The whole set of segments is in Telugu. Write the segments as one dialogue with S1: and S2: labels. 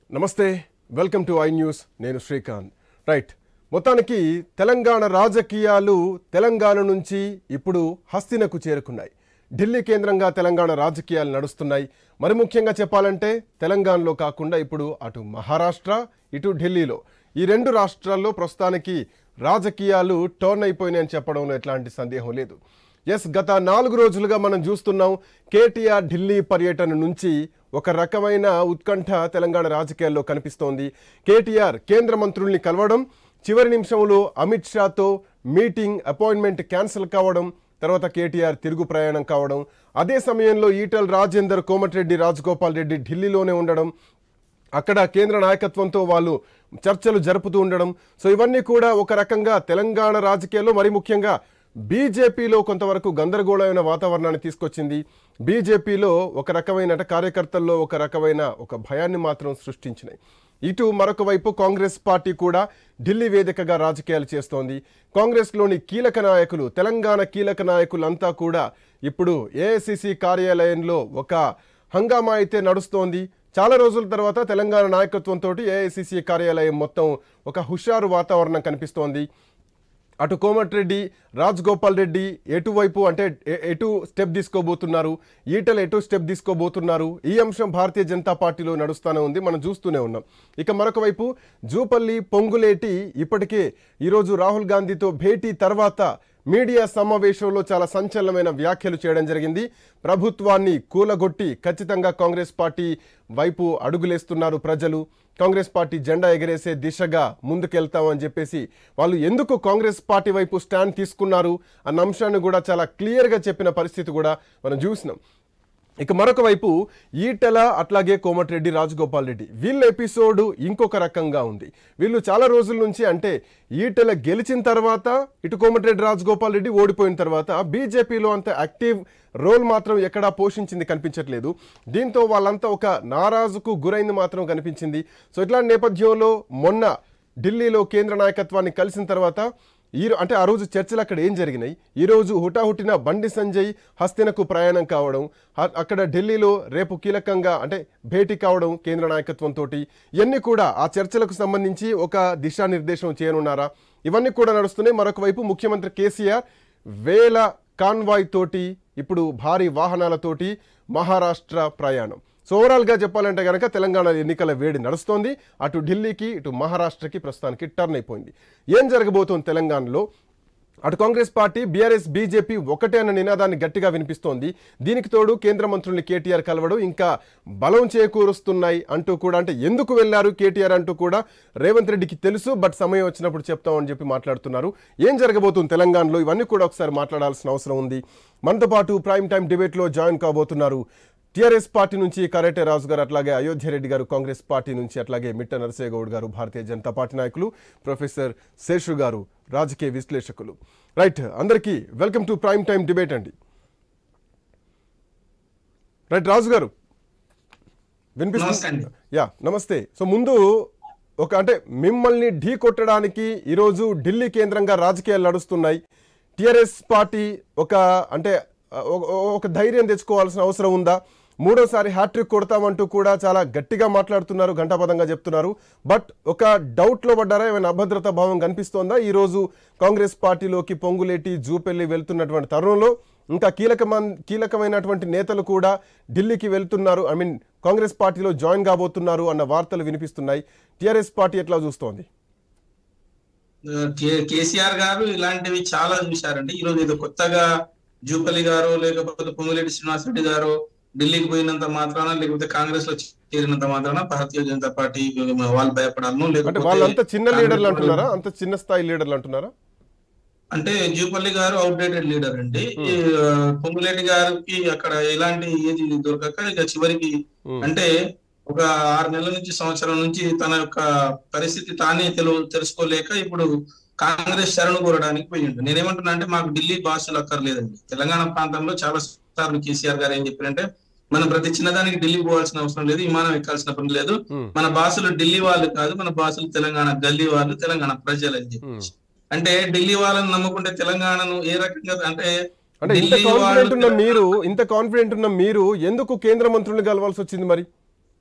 S1: నమస్తే వెల్కమ్ టు ఐ న్యూస్ నేను శ్రీకాంత్ రైట్ మొత్తానికి తెలంగాణ రాజకీయాలు తెలంగాణ నుంచి ఇప్పుడు హస్తినకు చేరుకున్నాయి ఢిల్లీ కేంద్రంగా తెలంగాణ రాజకీయాలు నడుస్తున్నాయి మరి ముఖ్యంగా చెప్పాలంటే తెలంగాణలో కాకుండా ఇప్పుడు అటు మహారాష్ట్ర ఇటు ఢిల్లీలో ఈ రెండు రాష్ట్రాల్లో ప్రస్తుతానికి రాజకీయాలు టర్న్ అయిపోయినాయని చెప్పడంలో ఎట్లాంటి సందేహం లేదు ఎస్ గత నాలుగు రోజులుగా మనం చూస్తున్నాం కేటీఆర్ ఢిల్లీ పర్యటన నుంచి ఒక రకమైన ఉత్కంఠ తెలంగాణ రాజకీయాల్లో కనిపిస్తోంది కేటీఆర్ కేంద్ర మంత్రుల్ని కలవడం చివరి నిమిషంలో అమిత్ షాతో మీటింగ్ అపాయింట్మెంట్ క్యాన్సిల్ కావడం తర్వాత కేటీఆర్ తిరుగు ప్రయాణం కావడం అదే సమయంలో ఈటల్ రాజేందర్ కోమటిరెడ్డి రాజగోపాల్ రెడ్డి ఢిల్లీలోనే ఉండడం అక్కడ కేంద్ర నాయకత్వంతో వాళ్ళు చర్చలు జరుపుతూ ఉండడం సో ఇవన్నీ కూడా ఒక రకంగా తెలంగాణ రాజకీయాల్లో మరి ముఖ్యంగా బీజేపీలో కొంతవరకు గందరగోళమైన వాతావరణాన్ని తీసుకొచ్చింది బీజేపీలో ఒక రకమైన అంటే కార్యకర్తల్లో ఒక రకమైన ఒక భయాన్ని మాత్రం సృష్టించినాయి ఇటు మరొక వైపు కాంగ్రెస్ పార్టీ కూడా ఢిల్లీ వేదికగా రాజకీయాలు చేస్తోంది కాంగ్రెస్లోని కీలక నాయకులు తెలంగాణ కీలక నాయకులంతా కూడా ఇప్పుడు ఏఐసిసి కార్యాలయంలో ఒక హంగామా అయితే నడుస్తోంది చాలా రోజుల తర్వాత తెలంగాణ నాయకత్వంతో ఏఐసిసి కార్యాలయం మొత్తం ఒక హుషారు వాతావరణం కనిపిస్తోంది అటు కోమటిరెడ్డి రాజగోపాల్ రెడ్డి ఎటువైపు అంటే ఎ- ఎటు స్టెప్ తీసుకోబోతున్నారు ఈటలు ఎటు స్టెప్ తీసుకోబోతున్నారు ఈ అంశం భారతీయ జనతా పార్టీలో నడుస్తూనే ఉంది మనం చూస్తూనే ఉన్నాం ఇక మరొక వైపు జూపల్లి పొంగులేటి ఇప్పటికే ఈరోజు రాహుల్ గాంధీతో భేటీ తర్వాత మీడియా సమావేశంలో చాలా సంచలనమైన వ్యాఖ్యలు చేయడం జరిగింది ప్రభుత్వాన్ని కూలగొట్టి ఖచ్చితంగా కాంగ్రెస్ పార్టీ వైపు అడుగులేస్తున్నారు ప్రజలు కాంగ్రెస్ పార్టీ జెండా ఎగరేసే దిశగా ముందుకెళ్తామని చెప్పేసి వాళ్ళు ఎందుకు కాంగ్రెస్ పార్టీ వైపు స్టాండ్ తీసుకున్నారు అన్న అంశాన్ని కూడా చాలా క్లియర్గా చెప్పిన పరిస్థితి కూడా మనం చూసినాం ఇక మరొక వైపు ఈటెల అట్లాగే కోమటిరెడ్డి రాజగోపాల్ రెడ్డి వీళ్ళ ఎపిసోడ్ ఇంకొక రకంగా ఉంది వీళ్ళు చాలా రోజుల నుంచి అంటే ఈటెల గెలిచిన తర్వాత ఇటు కోమటిరెడ్డి రాజగోపాల్ రెడ్డి ఓడిపోయిన తర్వాత బీజేపీలో అంత యాక్టివ్ రోల్ మాత్రం ఎక్కడా పోషించింది కనిపించట్లేదు దీంతో వాళ్ళంతా ఒక నారాజుకు గురైంది మాత్రం కనిపించింది సో ఇట్లాంటి నేపథ్యంలో మొన్న ఢిల్లీలో కేంద్ర నాయకత్వాన్ని కలిసిన తర్వాత ఈ రో- అంటే ఆ రోజు చర్చలు అక్కడ ఏం జరిగినాయి ఈ రోజు హుటాహుటిన బండి సంజయ్ హస్తినకు ప్రయాణం కావడం హ- అక్కడ ఢిల్లీలో రేపు కీలకంగా అంటే భేటీ కావడం కేంద్ర నాయకత్వంతో ఇవన్నీ కూడా ఆ చర్చలకు సంబంధించి ఒక దిశానిర్దేశం చేయనున్నారా ఇవన్నీ కూడా నడుస్తున్నాయి మరొక వైపు ముఖ్యమంత్రి కేసీఆర్ వేల కాన్వాయ్ తోటి ఇప్పుడు భారీ వాహనాలతోటి మహారాష్ట్ర ప్రయాణం సో ఓవరాల్గా చెప్పాలంటే కనుక తెలంగాణ ఎన్నికల వేడి నడుస్తోంది అటు ఢిల్లీకి ఇటు మహారాష్ట్రకి ప్రస్తుతానికి టర్న్ అయిపోయింది ఏం జరగబోతోంది తెలంగాణలో అటు కాంగ్రెస్ పార్టీ బీఆర్ఎస్ బీజేపీ ఒకటే అన్న నినాదాన్ని గట్టిగా వినిపిస్తోంది దీనికి తోడు కేంద్ర మంత్రుల్ని కేటీఆర్ కలవడం ఇంకా బలం చేకూరుస్తున్నాయి అంటూ కూడా అంటే ఎందుకు వెళ్లారు కేటీఆర్ అంటూ కూడా రేవంత్ రెడ్డికి తెలుసు బట్ సమయం వచ్చినప్పుడు చెప్తామని చెప్పి మాట్లాడుతున్నారు ఏం జరగబోతుంది తెలంగాణలో ఇవన్నీ కూడా ఒకసారి మాట్లాడాల్సిన అవసరం ఉంది మనతో పాటు ప్రైమ్ టైం డిబేట్లో జాయిన్ కాబోతున్నారు టీఆర్ఎస్ పార్టీ నుంచి కరేటే రాజు గారు అట్లాగే అయోధ్య రెడ్డి గారు కాంగ్రెస్ పార్టీ నుంచి అట్లాగే మిట్ట నరసయ్య గౌడ్ గారు భారతీయ జనతా పార్టీ నాయకులు ప్రొఫెసర్ శేషు గారు రాజకీయ విశ్లేషకులు రైట్ అందరికీ welcome to prime time debate అండి రైట్ రాజు గారు
S2: నమస్తే
S1: వినిపిస్తుంది
S2: అండి.
S1: యా నమస్తే సో ముందు ఒక అంటే మిమ్మల్ని ఢీ కొట్టడానికి ఈరోజు ఢిల్లీ కేంద్రంగా రాజకీయాలు నడుస్తున్నాయి టిఆర్ఎస్ పార్టీ ఒక అంటే ఒక- ఒక ధైర్యం తెచ్చుకోవాల్సిన అవసరం ఉందా మూడోసారి హ్యాట్రిక్ కొడతామంటూ కూడా చాలా గట్టిగా మాట్లాడుతున్నారు ఘంటాపదంగా చెప్తున్నారు బట్ ఒక డౌట్లో పడ్డారా ఏమైనా అభద్రతా భావం కనిపిస్తోందా ఈరోజు కాంగ్రెస్ పార్టీలోకి పొంగులేటి జూపెల్లి వెళ్తున్నటువంటి తరుణంలో ఇంకా కీలకమన్ కీలకమైనటువంటి నేతలు కూడా ఢిల్లీకి వెళ్తున్నారు ఐ మీన్ కాంగ్రెస్ పార్టీలో జాయిన్ కాబోతున్నారు అన్న వార్తలు వినిపిస్తున్నాయి టిఆర్ఎస్ పార్టీ ఎట్లా చూస్తోంది
S2: కే- కేసీఆర్ గారు ఇలాంటివి చాలా చూశారండి ఈరోజు ఏదో కొత్తగా జూపల్లి గారు లేకపోతే పొంగులేటి శ్రీనివాస్ రెడ్డి గారు ఢిల్లీకి పోయినంత మాత్రాన లేకపోతే కాంగ్రెస్ లో చేరినంత మాత్రాన భారతీయ జనతా పార్టీ వాళ్ళు భయపడాలను
S1: అంటే
S2: లేకపోతే
S1: వాళ్ళంతా చిన్న
S2: కాంగ్రెస్
S1: లీడర్లు
S2: వాళ్ళు-
S1: అంటున్నారా అంత చిన్న స్థాయి లీడర్లు అంటున్నారా
S2: అంటే జూపల్లి గారు అవుట్డేటెడ్ లీడర్ అండి
S1: Hmm.
S2: ఈ, ఆ, పొంగులేటి గారికి అక్కడ ఎలాంటి ఏది దొరకక ఇక చివరికి
S1: ఉమ్,
S2: అంటే ఒక ఆరు నెలల నుంచి సంవత్సరం నుంచి తన యొక్క పరిస్థితి తానే తెలు తెలుసుకోలేక ఇప్పుడు కాంగ్రెస్ శరణు కోరడానికి పోయిండు నేనేమంటున్నా అంటే మాకు ఢిల్లీ భాషలు అక్కర్లేదండి తెలంగాణ ప్రాంతంలో చాలా సార్లు కేసీఆర్ గారు ఏం చెప్పారంటే మనం ప్రతి చిన్నదానికి ఢిల్లీ పోవాల్సిన అవసరం లేదు విమానం ఎక్కాల్సిన పని లేదు
S1: ఉమ్,
S2: మన భాషలు ఢిల్లీ వాళ్ళు కాదు మన భాషలు తెలంగాణ గల్లీ వాళ్ళు తెలంగాణ ప్రజలు అని చెప్పి
S1: ఉమ్.
S2: అంటే ఢిల్లీ వాళ్ళని నమ్ముకుంటే తెలంగాణను ఏ రకంగా అంటే
S1: అంటే ఇంత
S2: ఢిల్లీ
S1: కాన్ఫిడెంట్ ఉన్న
S2: వాళ్ళు
S1: మీరు ఇంత కాన్ఫిడెంట్ ఉన్న మీరు ఎందుకు కేంద్ర మంత్రుల్ని కలవాల్సి వచ్చింది మరి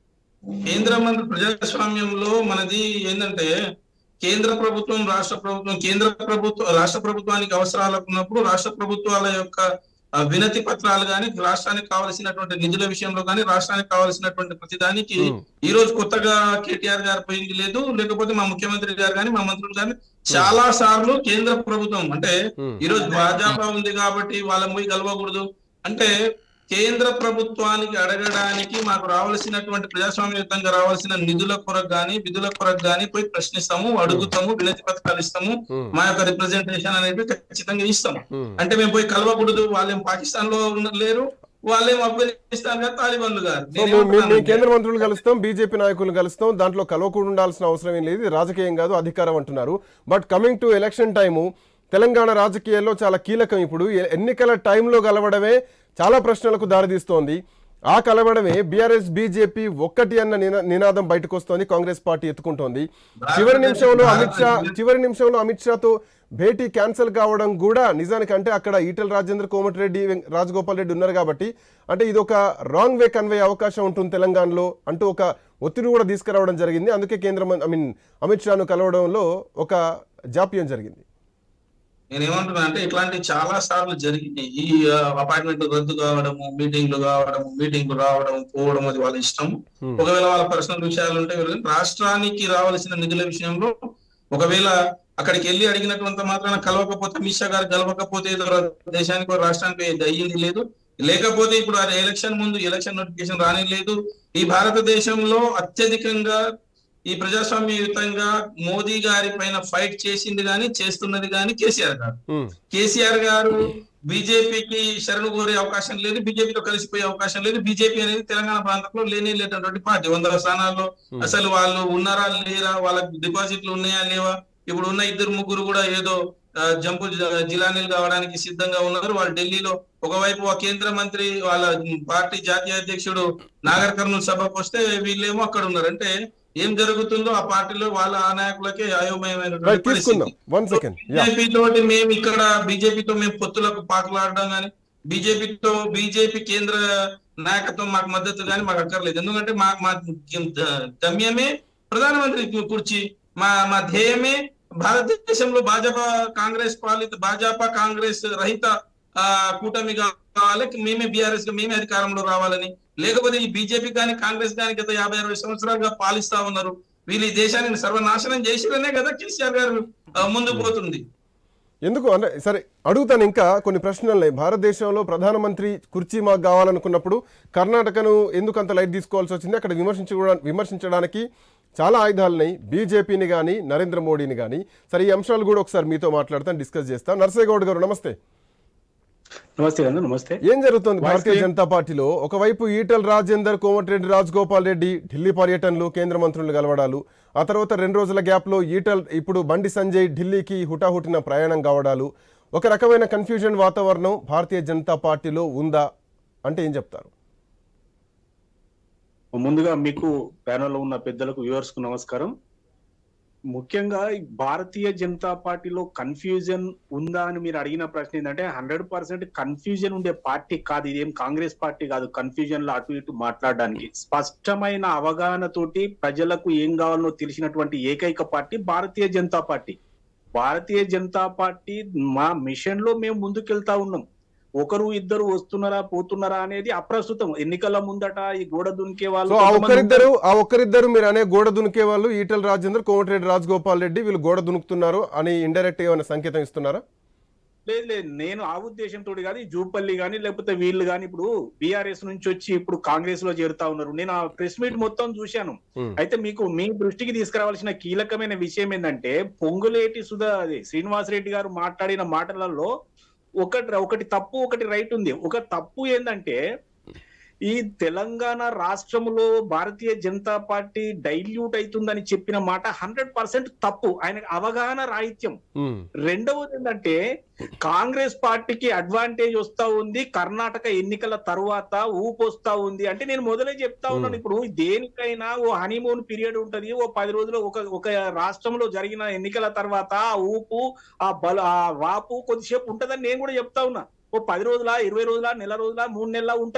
S2: కేంద్ర మంత్రి ప్రజాస్వామ్యంలో మనది ఏంటంటే కేంద్ర ప్రభుత్వం రాష్ట్ర ప్రభుత్వం కేంద్ర ప్రభుత్వం రాష్ట్ర ప్రభుత్వానికి అవసరాలకు ఉన్నప్పుడు రాష్ట్ర ప్రభుత్వాల యొక్క ఆ, వినతి పత్రాలు కానీ రాష్ట్రానికి కావలసినటువంటి నిధుల విషయంలో కానీ రాష్ట్రానికి కావలసినటువంటి ప్రతిదానికి
S1: ఉమ్,
S2: ఈ రోజు కొత్తగా కేటీఆర్ గారు పోయింది లేదు లేకపోతే మా ముఖ్యమంత్రి గారు కానీ మా మంత్రులు కానీ చాలా సార్లు కేంద్ర ప్రభుత్వం అంటే
S1: ఉమ్,
S2: ఈ రోజు భాజపా ఉంది కాబట్టి వాళ్ళని పోయి కలవకూడదు అంటే కేంద్ర ప్రభుత్వానికి అడగడానికి మాకు రావాల్సినటువంటి ప్రజాస్వామ్యయుతంగా రావాల్సిన నిధుల కొరకు గాని విధుల కొరకు గాని పోయి ప్రశ్నిస్తాము అడుగుతాము వినతి పత్రాలు ఇస్తాము
S1: ఉమ్,
S2: మా యొక్క రిప్రజెంటేషన్ అనేది ఖచ్చితంగా ఇస్తాము
S1: ఉమ్.
S2: అంటే మేము పోయి కలవకూడదు వాళ్ళేం పాకిస్తాన్ లో ఉన్న- లేరు వాళ్ళేం ఆఫ్ఘనిస్తాన్ గారు తాలిబాన్లు గారు
S1: సో మేము- మేము మీ కేంద్ర మంత్రులు కలుస్తాం బీజేపీ నాయకులు కలుస్తాం దాంట్లో కలవకుండా ఉండాల్సిన అవసరం ఏం లేదు ఇది రాజకీయం కాదు అధికారం అంటున్నారు but coming to election time Telangana రాజకీయాల్లో చాలా కీలకం ఇప్పుడు ఎ- ఎన్నికల టైంలో కలవడమే చాలా ప్రశ్నలకు దారితీస్తోంది ఆ కలవడమే బీఆర్ఎస్ బీజేపీ ఒక్కటి అన్న నినా- నినాదం బయటకు వస్తోంది కాంగ్రెస్ పార్టీ ఎత్తుకుంటోంది చివరి నిమిషంలో అమిత్ షా చివరి నిమిషంలో అమిత్ షాతో భేటీ క్యాన్సిల్ కావడం కూడా నిజానికి అంటే అక్కడ ఈటల రాజేంద్ర కోమటిరెడ్డి వెం- రాజగోపాల్ రెడ్డి ఉన్నారు కాబట్టి అంటే ఇది ఒక రాంగ్ వే కన్వే అవకాశం ఉంటుంది తెలంగాణలో అంటూ ఒక ఒత్తిడి కూడా తీసుకురావడం జరిగింది అందుకే కేంద్ర ఐ మీన్ అమిత్ షాను కలవడంలో ఒక జాప్యం జరిగింది
S2: నేను ఏమంటున్నా అంటే ఇట్లాంటి చాలా సార్లు జరిగినాయి ఈ అపాయింట్మెంట్ రద్దు కావడము మీటింగ్లు కావడము మీటింగ్లు రావడం పోవడం అది వాళ్ళ ఇష్టం
S1: Hmm.
S2: ఒకవేళ వాళ్ళ పర్సనల్ విషయాలు ఉంటే వీళ్ళు రాష్ట్రానికి రావాల్సిన నిధుల విషయంలో ఒకవేళ అక్కడికి వెళ్ళి అడిగినటువంటి మాత్రాన కలవకపోతే అమిత్ షా గారు కలవకపోతే ఏదో దేశానికి రాష్ట్రానికి ఇది అయ్యింది లేదు లేకపోతే ఇప్పుడు అది ఎలక్షన్ ముందు ఎలక్షన్ నోటిఫికేషన్ రాని లేదు ఈ భారతదేశంలో అత్యధికంగా ఈ ప్రజాస్వామ్యయుతంగా మోదీ గారి పైన ఫైట్ చేసింది కానీ చేస్తున్నది కానీ కేసీఆర్ గారు
S1: ఉమ్,
S2: కేసీఆర్ గారు బీజేపీకి శరణు కోరే అవకాశం లేదు బీజేపీతో కలిసిపోయే అవకాశం లేదు బీజేపీ అనేది తెలంగాణ ప్రాంతంలో లేనే లేనటువంటి పార్టీ వందల స్థానాల్లో అసలు వాళ్ళు ఉన్నారా లేరా వాళ్ళకి డిపాజిట్లు ఉన్నాయా లేవా ఇప్పుడు ఉన్న ఇద్దరు ముగ్గురు కూడా ఏదో ఆ, జంపు జ- జిలానీలు కావడానికి సిద్ధంగా ఉన్నారు వాళ్ళు ఢిల్లీలో ఒకవైపు ఆ కేంద్ర మంత్రి వాళ్ళ పార్టీ జాతీయ అధ్యక్షుడు నాగర్ కర్నూలు సభకు వస్తే వీళ్ళేమో అక్కడ ఉన్నారు అంటే ఏం జరుగుతుందో ఆ పార్టీలో వాళ్ళ ఆ నాయకులకే
S1: రైట్
S2: అయోమయమైనటువంటి
S1: తీసుకుందాం
S2: పరిస్థితి
S1: వన్ సెకండ్ యా
S2: బీజేపీ తోటి మేము ఇక్కడ బీజేపీతో మేము పొత్తులకు పాకులాడడం కానీ బీజేపీతో బీజేపీ కేంద్ర నాయకత్వం మాకు మద్దతు కానీ మాకు అక్కర్లేదు ఎందుకంటే మా మా గమ్యమే ప్రధానమంత్రి కుర్చీ మా మా ధ్యేయమే భారతదేశంలో భాజపా కాంగ్రెస్ పాలిత భాజపా కాంగ్రెస్ రహిత ఆ కూటమి కావాలి మేమే బీఆర్ఎస్ మేమే అధికారంలో రావాలని లేకపోతే ఈ బీజేపీ కానీ కాంగ్రెస్ కానీ గత యాభై అరవై సంవత్సరాలుగా పాలిస్తా ఉన్నారు వీళ్ళు ఈ దేశాన్ని సర్వనాశనం చేసిరనే కదా కేసీఆర్ గారు ఆ, ముందుకు పోతుంది
S1: ఎందుకు అంటే సరే అడుగుతాను ఇంకా కొన్ని ప్రశ్నలు ఉన్నాయి భారతదేశంలో ప్రధానమంత్రి కుర్చీ మాకు కావాలనుకున్నప్పుడు కర్ణాటకను ఎందుకు అంత లైట్ తీసుకోవాల్సి వచ్చింది అక్కడ విమర్శించ విమర్శించడానికి చాలా ఆయుధాలు ఉన్నాయి బీజేపీని కానీ నరేంద్ర మోడీని కానీ సరే ఈ అంశాలు కూడా ఒకసారి మీతో మాట్లాడతాను డిస్కస్ చేస్తాను నర్సేగౌడ్ గారు నమస్తే
S3: నమస్తే అండి నమస్తే
S1: ఏం జరుగుతోంది
S3: వాయిస్
S1: భారతీయ
S3: క్లియర్?
S1: జనతా పార్టీలో ఒకవైపు ఈటల్ రాజేందర్ కోమటిరెడ్డి రాజగోపాల్ రెడ్డి ఢిల్లీ పర్యటనలు కేంద్ర మంత్రులు కలవడాలు ఆ తర్వాత రెండు రోజుల గ్యాప్లో ఈటల్ ఇప్పుడు బండి సంజయ్ ఢిల్లీకి హుటాహుటిన ప్రయాణం కావడాలు ఒక రకమైన కన్ఫ్యూజన్ వాతావరణం భారతీయ జనతా పార్టీలో ఉందా అంటే ఏం చెప్తారు
S3: ముందుగా మీకు ప్యానెల్లో ఉన్న పెద్దలకు వ్యూవర్స్ కు నమస్కారం ముఖ్యంగా ఈ భారతీయ జనతా పార్టీలో కన్ఫ్యూజన్ ఉందా అని మీరు అడిగిన ప్రశ్న ఏంటంటే హండ్రెడ్ పర్సెంట్ కన్ఫ్యూజన్ ఉండే పార్టీ కాదు ఇదేం కాంగ్రెస్ పార్టీ కాదు కన్ఫ్యూజన్ లో అటు ఇటు మాట్లాడడానికి స్పష్టమైన అవగాహన తోటి ప్రజలకు ఏం కావాలో తెలిసినటువంటి ఏకైక party Bharatiya Janata party Bharatiya Janata party మా మిషన్ లో మేము ముందుకెళ్తా ఉన్నాం ఒకరు ఇద్దరు వస్తున్నారా పోతున్నారా అనేది అప్రస్తుతం ఎన్నికల ముందట ఈ గోడ దునికే వాళ్ళు
S1: సో ఆ
S3: కొంతమంది
S1: ఒక్కరిద్దరు ఆ ఒక్కరిద్దరు మీరు అనే గోడ దునికే వాళ్ళు ఈటల్ రాజేందర్ కోమటిరెడ్డి రాజగోపాల్ రెడ్డి వీళ్ళు గోడ దునుకుతున్నారు అని ఇండైరెక్ట్ ఏమైనా సంకేతం ఇస్తున్నారా
S3: లేదు లేదు నేను ఆ ఉద్దేశంతో కాదు ఈ జూపల్లి కానీ లేకపోతే వీళ్ళు కానీ ఇప్పుడు బీఆర్ఎస్ నుంచి వచ్చి ఇప్పుడు కాంగ్రెస్ లో చేరుతా ఉన్నారు నేను ఆ ప్రెస్ మీట్ మొత్తం చూశాను
S1: ఉమ్,
S3: అయితే మీకు మీ దృష్టికి తీసుకురావాల్సిన కీలకమైన విషయం ఏంటంటే పొంగులేటి సుధా అది శ్రీనివాసరెడ్డి గారు మాట్లాడిన మాటలలో ఒకటి ఒకటి తప్పు ఒకటి రైట్ ఉంది ఒక తప్పు ఏంటంటే ఈ తెలంగాణ రాష్ట్రంలో భారతీయ జనతా పార్టీ డైల్యూట్ అవుతుందని చెప్పిన మాట హండ్రెడ్ పర్సెంట్ తప్పు ఆయన అవగాహన రాహిత్యం
S1: ఉమ్,
S3: రెండవది ఏంటంటే కాంగ్రెస్ పార్టీకి అడ్వాంటేజ్ వస్తా ఉంది కర్ణాటక ఎన్నికల తర్వాత ఊపు వస్తా ఉంది అంటే నేను మొదలే చెప్తా ఉన్నాను ఇప్పుడు దేనికైనా ఓ హనీమూన్ పీరియడ్ ఉంటది ఓ పది రోజులు ఒక ఒక రాష్ట్రంలో జరిగిన ఎన్నికల తర్వాత ఆ ఊపు ఆ బల ఆ వాపు కొద్దిసేపు ఉంటదని నేను కూడా చెప్తా ఉన్నా ఓ పది రోజుల ఇరవై రోజుల నెల రోజుల మూడు నెలల ఉంటది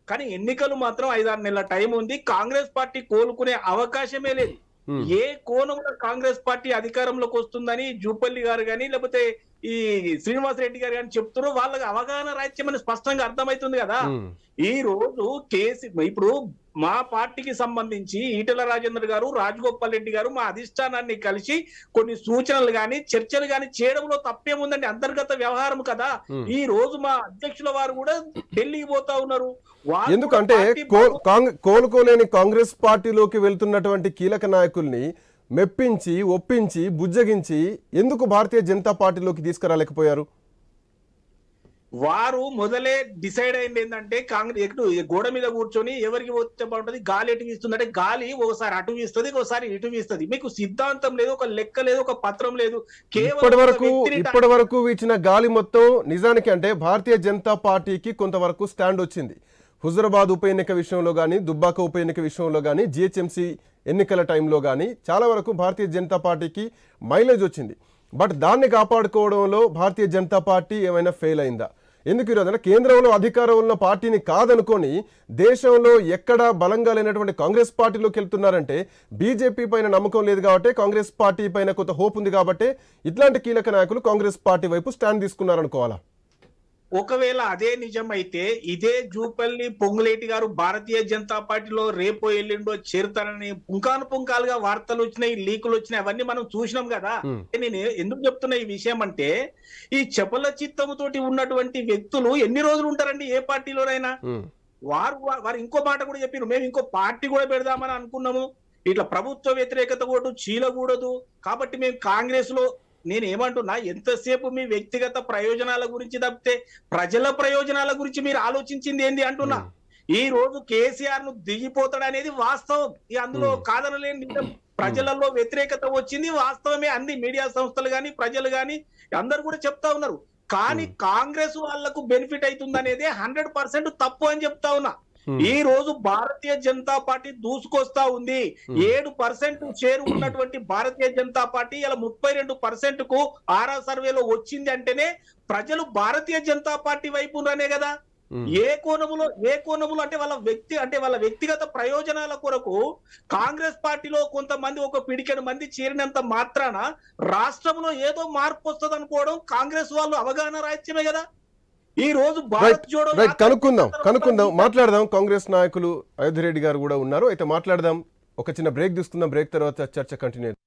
S3: కానీ ఎన్నికలు మాత్రం ఐదారు నెలల టైం ఉంది కాంగ్రెస్ పార్టీ కోలుకునే అవకాశమే లేదు
S1: ఉమ్,
S3: ఏ కోణంలో కాంగ్రెస్ పార్టీ అధికారంలోకి వస్తుందని జూపల్లి గారు కానీ లేకపోతే ఈ శ్రీనివాస్ రెడ్డి గారు కానీ చెప్తారో వాళ్ళకి అవగాహన రాజ్యం అని స్పష్టంగా అర్థమవుతుంది కదా
S1: ఉమ్,
S3: ఈ రోజు కేసీ ఇప్పుడు మా పార్టీకి సంబంధించి ఈటెల రాజేందర్ గారు రాజగోపాల్ రెడ్డి గారు మా అధిష్టానాన్ని కలిసి కొన్ని సూచనలు గాని చర్చలు గాని చేయడంలో తప్పేముందండి అంతర్గత వ్యవహారం కదా
S1: ఉమ్.
S3: ఈ రోజు మా అధ్యక్షుల వారు కూడా ఢిల్లీకి పోతా ఉన్నారు వారు
S1: ఎందుకంటే
S3: కూడా పార్టీ
S1: కో- కాంగ్- కోలుకోలేని కాంగ్రెస్ పార్టీలోకి వెళ్తున్నటువంటి కీలక నాయకుల్ని మెప్పించి ఒప్పించి బుజ్జగించి ఎందుకు భారతీయ జనతా పార్టీలోకి తీసుకురాలేకపోయారు
S3: వారు మొదలే డిసైడ్ అయింది ఏంటంటే కాంగ్రెస్ ఎటు గోడ మీద కూర్చొని ఎవరికి పోతే బాగుంటది గాలి ఎటు వీస్తుందంటే గాలి ఒకసారి అటు వీస్తుంది ఒకసారి ఇటు వీస్తుంది మీకు సిద్ధాంతం లేదు ఒక లెక్క లేదు ఒక పత్రం లేదు కేవలం
S1: ఇప్పటి
S3: ఒక
S1: వరకు
S3: వ్యక్తిని
S1: ఇప్పటి వరకు ఇచ్చిన గాలి మొత్తం నిజానికి అంటే భారతీయ జనతా పార్టీకి కొంతవరకు స్టాండ్ వచ్చింది హుజరాబాద్ ఉప ఎన్నిక విషయంలో కానీ దుబ్బాక ఉప ఎన్నిక విషయంలో కానీ జిహెచ్ఎంసీ ఎన్నికల టైంలో కానీ చాలా వరకు భారతీయ జనతా పార్టీకి మైలేజ్ వచ్చింది బట్ దాన్ని కాపాడుకోవడంలో భారతీయ జనతా పార్టీ ఏమైనా ఫెయిల్ అయిందా ఎందుకు ఈరోజు కేంద్రంలో అధికారం ఉన్న పార్టీని కాదనుకొని దేశంలో ఎక్కడ బలంగా లేనటువంటి కాంగ్రెస్ పార్టీలోకి వెళ్తున్నారంటే బీజేపీ పైన నమ్మకం లేదు కాబట్టి కాంగ్రెస్ పార్టీ పైన కొంత హోప్ ఉంది కాబట్టి ఇట్లాంటి కీలక నాయకులు కాంగ్రెస్ పార్టీ వైపు స్టాండ్ తీసుకున్నారనుకోవాలా
S3: ఒకవేళ అదే నిజమైతే ఇదే జూపల్లి పొంగులేటి గారు భారతీయ జనతా పార్టీలో రేపో ఎల్లుండో చేరుతారని పుంకాను పుంకాలుగా వార్తలు వచ్చినాయి లీకులు వచ్చినాయి అవన్నీ మనం చూసినాం కదా
S1: Hmm.
S3: నేను ఎందుకు చెప్తున్నా ఈ విషయం అంటే ఈ చపల చిత్తముతోటి ఉన్నటువంటి వ్యక్తులు ఎన్ని రోజులు ఉంటారండి ఏ పార్టీలోనైనా
S1: ఉమ్,
S3: వారు వా- వారు ఇంకో మాట కూడా చెప్పారు మేము ఇంకో పార్టీ కూడా పెడదామని అనుకున్నాము ఇట్లా ప్రభుత్వ వ్యతిరేకత కూడా చీలకూడదు కాబట్టి మేము కాంగ్రెస్ లో నేను ఏమంటున్నా ఎంతసేపు మీ వ్యక్తిగత ప్రయోజనాల గురించి తప్పితే ప్రజల ప్రయోజనాల గురించి మీరు ఆలోచించింది ఏంది అంటున్నా
S1: ఉమ్.
S3: ఈ రోజు కేసీఆర్ ను దిగిపోతాడు అనేది వాస్తవం ఈ అందులో
S1: Hmm.
S3: కాదనలేని నిజం ప్రజలలో వ్యతిరేకత వచ్చింది వాస్తవమే అన్ని మీడియా సంస్థలు గాని ప్రజలు గాని అందరు కూడా చెప్తా ఉన్నారు కానీ కాంగ్రెస్ వాళ్లకు బెనిఫిట్ అవుతుంది అనేది హండ్రెడ్ పర్సెంట్ తప్పు అని చెప్తా ఉన్నా
S1: Hmm.
S3: ఈ రోజు భారతీయ జనతా పార్టీ దూసుకొస్తా ఉంది
S1: Hmm.
S3: ఏడు పర్సెంట్ షేర్ ఉన్నటువంటి భారతీయ జనతా పార్టీ ఇలా ముప్పై రెండు పర్సెంట్ కు ఆరా సర్వేలో వచ్చింది అంటేనే ప్రజలు భారతీయ జనతా పార్టీ వైపు ఉన్నారే కదా
S1: ఉమ్.
S3: ఏ కోణములో ఏ కోణములో అంటే వాళ్ళ వ్యక్తి అంటే వాళ్ళ వ్యక్తిగత ప్రయోజనాల కొరకు కాంగ్రెస్ పార్టీలో కొంతమంది ఒక పిడికెడు మంది చేరినంత మాత్రాన రాష్ట్రంలో ఏదో మార్పు వస్తుంది అనుకోవడం కాంగ్రెస్ వాళ్ళు అవగాహన రాజ్యమే కదా ఈ రోజు భారత్ జోడో
S1: రైట్
S3: యాత్ర
S1: కనుక్కుందాం
S3: చేసిన
S1: కనుక్కుందాం
S3: తర్వాత
S1: మాట్లాడదాం కాంగ్రెస్ నాయకులు అయోధ్య రెడ్డి గారు కూడా ఉన్నారు అయితే మాట్లాడదాం ఒక చిన్న బ్రేక్ తీసుకుందాం బ్రేక్ తర్వాత చర్చ కంటిన్యూ